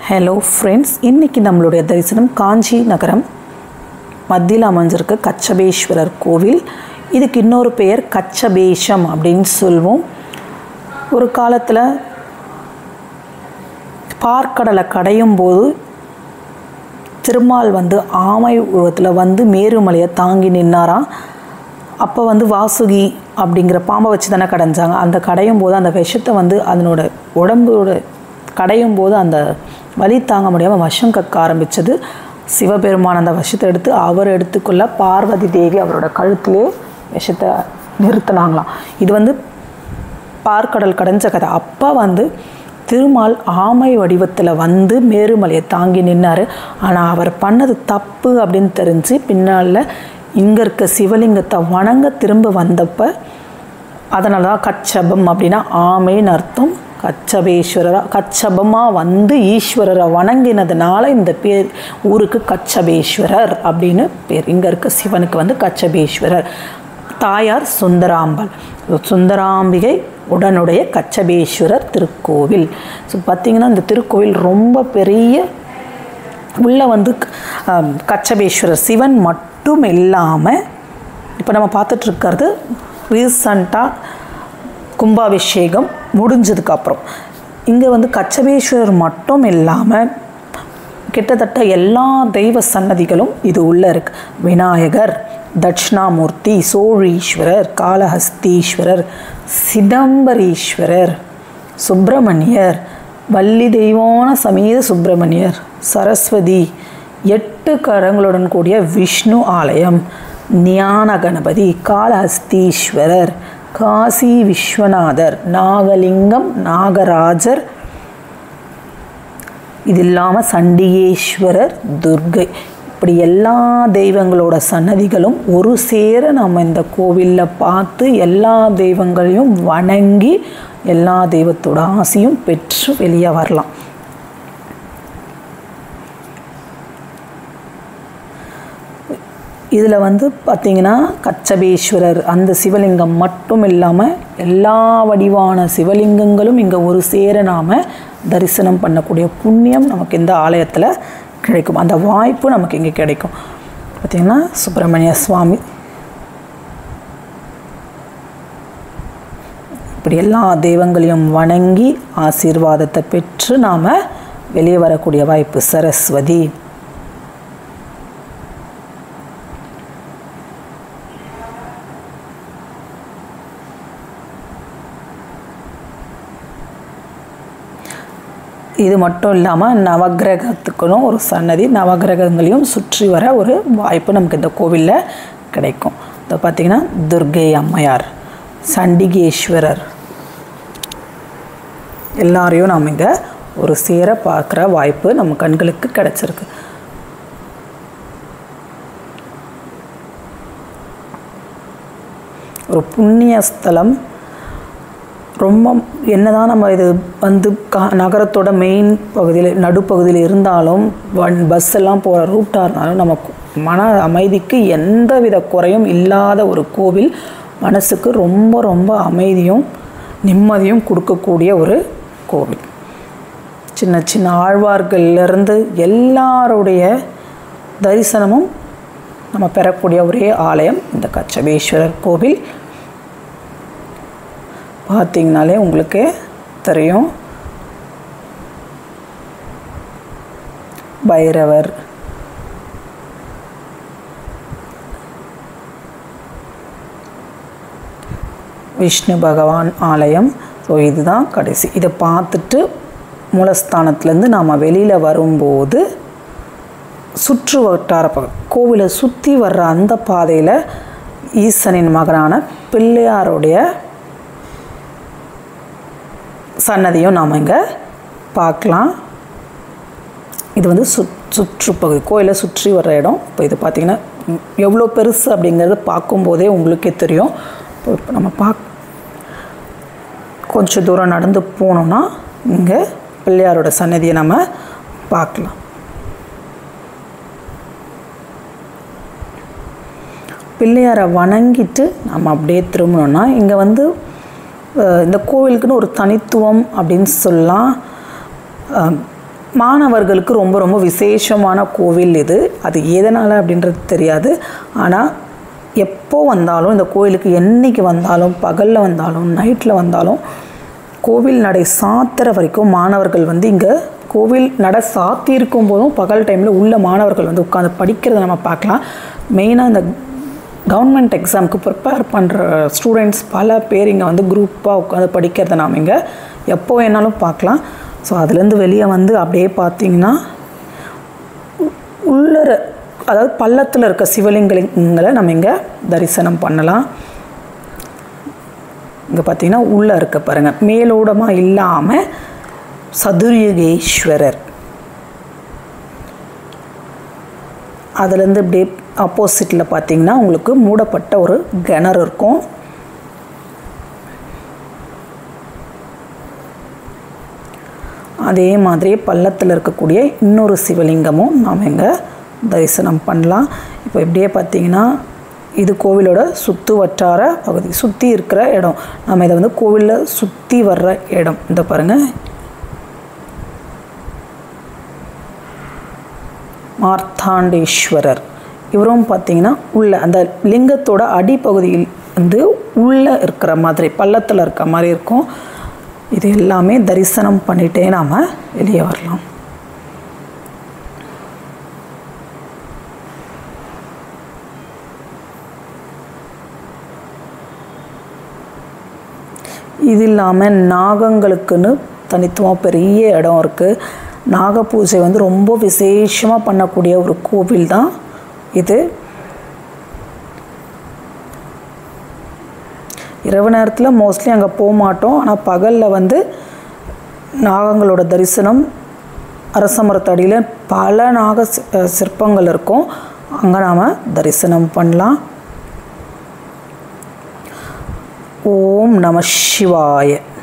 hello friends இன்றைக்கி நம்மளுடைய தரிசனம் காஞ்சி நகரம் மத்தியில் அமைஞ்சிருக்க கச்சபேஸ்வரர் கோவில் இதுக்கு இன்னொரு பெயர் கச்சபேஷம் அப்படின்னு சொல்லுவோம் ஒரு காலத்தில் பார்க்கடலை கடையும் போது திருமால் வந்து ஆமை உருவத்தில் வந்து மேருமலையை தாங்கி நின்னாராம் அப்போ வந்து வாசுகி அப்படிங்கிற பாம்பை வச்சு தானே கடைஞ்சாங்க அந்த கடையும் போது அந்த விஷத்தை வந்து அதனோட உடம்போட கடையும் போது அந்த வலி தாங்க முடியாமல் விஷம் கக்க ஆரம்பித்தது சிவபெருமான் அந்த விஷத்தை எடுத்து அவர் எடுத்துக்கொள்ள பார்வதி தேவி அவரோட கழுத்திலே விஷத்தை நிறுத்தினாங்களாம் இது வந்து பார்க்கடல் கடைஞ்ச கதை அப்போ வந்து திருமால் ஆமை வடிவத்தில் வந்து மேருமலையை தாங்கி நின்னார் ஆனால் அவர் பண்ணது தப்பு அப்படின்னு தெரிஞ்சு பின்னால் இங்கே இருக்க சிவலிங்கத்தை வணங்க திரும்ப வந்தப்போ அதனால தான் கச்சபம் அப்படின்னா ஆமைன்னு அர்த்தம் கச்சபேஸ்வரரா கச்சபமாக வந்து ஈஸ்வரரை வணங்கினதுனால இந்த பேர் ஊருக்கு கச்சபேஸ்வரர் அப்படின்னு பேர் இங்கே இருக்க சிவனுக்கு வந்து கச்சபேஸ்வரர் தாயார் சுந்தராம்பல் சுந்தராம்பிகை உடனுடைய கச்சபேஸ்வரர் திருக்கோவில் ஸோ பார்த்திங்கன்னா இந்த திருக்கோவில் ரொம்ப பெரிய உள்ளே வந்து கச்சபேஸ்வரர் சிவன் மட்டும் இல்லாமல் இப்போ நம்ம பார்த்துட்ருக்கிறது ரீசண்டாக கும்பாபிஷேகம் முடிஞ்சதுக்கப்புறம் இங்கே வந்து கச்சபேஸ்வரர் மட்டும் இல்லாமல் கிட்டத்தட்ட எல்லா தெய்வ சன்னதிகளும் இது உள்ளே இருக்குது விநாயகர் தட்சிணாமூர்த்தி சோழீஸ்வரர் காளஹஸ்தீஸ்வரர் சிதம்பரீஸ்வரர் சுப்பிரமணியர் வள்ளி தெய்வான சமீத சுப்பிரமணியர் சரஸ்வதி எட்டு கரங்களுடன் கூடிய விஷ்ணு ஆலயம் ஞான கணபதி காளஹஸ்தீஸ்வரர் காசி விஸ்வநாதர் நாகலிங்கம் நாகராஜர் இது இல்லாமல் சண்டிகேஸ்வரர் துர்கை இப்படி எல்லா தெய்வங்களோட சன்னதிகளும் ஒரு சேர நம்ம இந்த கோவிலில் பார்த்து எல்லா தெய்வங்களையும் வணங்கி எல்லா தெய்வத்தோட ஆசையும் பெற்று வெளியே வரலாம் இதில் வந்து பார்த்திங்கன்னா கச்சபேஸ்வரர் அந்த சிவலிங்கம் மட்டும் இல்லாமல் எல்லா வடிவான சிவலிங்கங்களும் இங்கே ஒரு சேர நாம் தரிசனம் பண்ணக்கூடிய புண்ணியம் நமக்கு இந்த ஆலயத்தில் கிடைக்கும் அந்த வாய்ப்பு நமக்கு இங்கே கிடைக்கும் பார்த்திங்கன்னா சுப்பிரமணிய சுவாமி இப்படி எல்லா தெய்வங்களையும் வணங்கி ஆசீர்வாதத்தை பெற்று நாம் வெளியே வரக்கூடிய வாய்ப்பு சரஸ்வதி இது மட்டும் இல்லாமல் நவகிரகத்துக்குன்னு ஒரு சன்னதி நவகிரகங்களையும் சுற்றி வர ஒரு வாய்ப்பு நமக்கு இந்த கோவிலில் கிடைக்கும் இதை பார்த்திங்கன்னா துர்கை அம்மையார் சண்டிகேஸ்வரர் எல்லாரையும் நாம் இங்கே ஒரு சேர பார்க்குற வாய்ப்பு நம்ம கண்களுக்கு கிடச்சிருக்கு ஒரு புண்ணிய ஸ்தலம் ரொம்ப என்னதான் நம்ம இது வந்து கா நகரத்தோட மெயின் பகுதியில் நடுப்பகுதியில் இருந்தாலும் வன் பஸ் எல்லாம் போகிற ரூட்டாக இருந்தாலும் நமக்கு மன அமைதிக்கு எந்த வித குறையும் இல்லாத ஒரு கோவில் மனசுக்கு ரொம்ப ரொம்ப அமைதியும் நிம்மதியும் கொடுக்கக்கூடிய ஒரு கோவில் சின்ன சின்ன ஆழ்வார்கள்லேருந்து எல்லாருடைய தரிசனமும் நம்ம பெறக்கூடிய ஒரே ஆலயம் இந்த கச்சபேஸ்வரர் கோவில் பார்த்தீங்கனாலே உங்களுக்கு தெரியும் பைரவர் விஷ்ணு பகவான் ஆலயம் ஸோ இதுதான் கடைசி இதை பார்த்துட்டு மூலஸ்தானத்துலேருந்து நாம் வெளியில் வரும்போது சுற்று வட்டார ப கோவிலை சுற்றி வர்ற அந்த பாதையில் ஈசனின் மகனான பிள்ளையாருடைய சன்னதியும் நாம் இங்கே பார்க்கலாம் இது வந்து சுத் சுற்றுப்பகுதி கோயிலை சுற்றி வர்ற இடம் இப்போ இது பார்த்திங்கன்னா எவ்வளோ பெருசு அப்படிங்கிறது பார்க்கும்போதே உங்களுக்கே தெரியும் இப்போ இப்போ நம்ம பார்க் கொஞ்சம் தூரம் நடந்து போனோம்னா இங்கே பிள்ளையாரோட சன்னதியை நம்ம பார்க்கலாம் பிள்ளையாரை வணங்கிட்டு நம்ம அப்படியே திரும்பணும்னா இங்கே வந்து இந்த கோவிலுக்குன்னு ஒரு தனித்துவம் அப்படின்னு சொல்லலாம் மாணவர்களுக்கு ரொம்ப ரொம்ப விசேஷமான கோவில் இது அது எதனால் அப்படின்றது தெரியாது ஆனால் எப்போ வந்தாலும் இந்த கோயிலுக்கு என்னைக்கு வந்தாலும் பகலில் வந்தாலும் நைட்டில் வந்தாலும் கோவில் நடை சாத்துற வரைக்கும் மாணவர்கள் வந்து இங்கே கோவில் நடை சாத்தி இருக்கும் போதும் பகல் டைமில் உள்ள மாணவர்கள் வந்து உட்காந்து படிக்கிறத நம்ம பார்க்கலாம் மெயினாக இந்த கவர்மெண்ட் எக்ஸாமுக்கு ப்ரிப்பேர் பண்ணுற ஸ்டூடெண்ட்ஸ் பல பேர் இங்கே வந்து குரூப்பாக உட்காந்து படிக்கிறத நாம் இங்கே எப்போ வேணாலும் பார்க்கலாம் ஸோ அதுலேருந்து வெளியே வந்து அப்படியே பார்த்தீங்கன்னா உள்ளர அதாவது பள்ளத்தில் இருக்க சிவலிங்கங்களை நம்ம இங்கே தரிசனம் பண்ணலாம் இங்கே பார்த்தீங்கன்னா உள்ளே இருக்க பாருங்கள் மேலோடமாக இல்லாமல் சதுர்யுகேஸ்வரர் அதுலேருந்து இப்படியே ஆப்போசிட்டில் பார்த்தீங்கன்னா உங்களுக்கு மூடப்பட்ட ஒரு கிணறு இருக்கும் அதே மாதிரி பள்ளத்தில் இருக்கக்கூடிய இன்னொரு சிவலிங்கமும் நாம் இங்கே தரிசனம் பண்ணலாம் இப்போ இப்படியே பார்த்தீங்கன்னா இது கோவிலோட சுற்று வட்டார பகுதி சுற்றி இருக்கிற இடம் நம்ம இதை வந்து கோவிலில் சுற்றி வர்ற இடம் இந்த பாருங்கள் மார்த்தாண்டேஸ்வரர் இவரும் பார்த்தீங்கன்னா உள்ள அந்த லிங்கத்தோட அடிப்பகுதியில் வந்து உள்ளே இருக்கிற மாதிரி பள்ளத்தில் இருக்க மாதிரி இருக்கும் இது எல்லாமே தரிசனம் பண்ணிட்டே நாம் வெளியே வரலாம் இது இல்லாமல் நாகங்களுக்குன்னு தனித்துவம் பெரிய இடம் இருக்குது நாக பூஜை வந்து ரொம்ப விசேஷமாக பண்ணக்கூடிய ஒரு கோவில் தான் இது இரவு நேரத்தில் மோஸ்ட்லி அங்கே போக மாட்டோம் ஆனால் பகலில் வந்து நாகங்களோட தரிசனம் அரச மரத்தடியில் பல நாக சி- அஹ் சிற்பங்கள் இருக்கும் அங்கே நாம் தரிசனம் பண்ணலாம் ஓம் நம சிவாய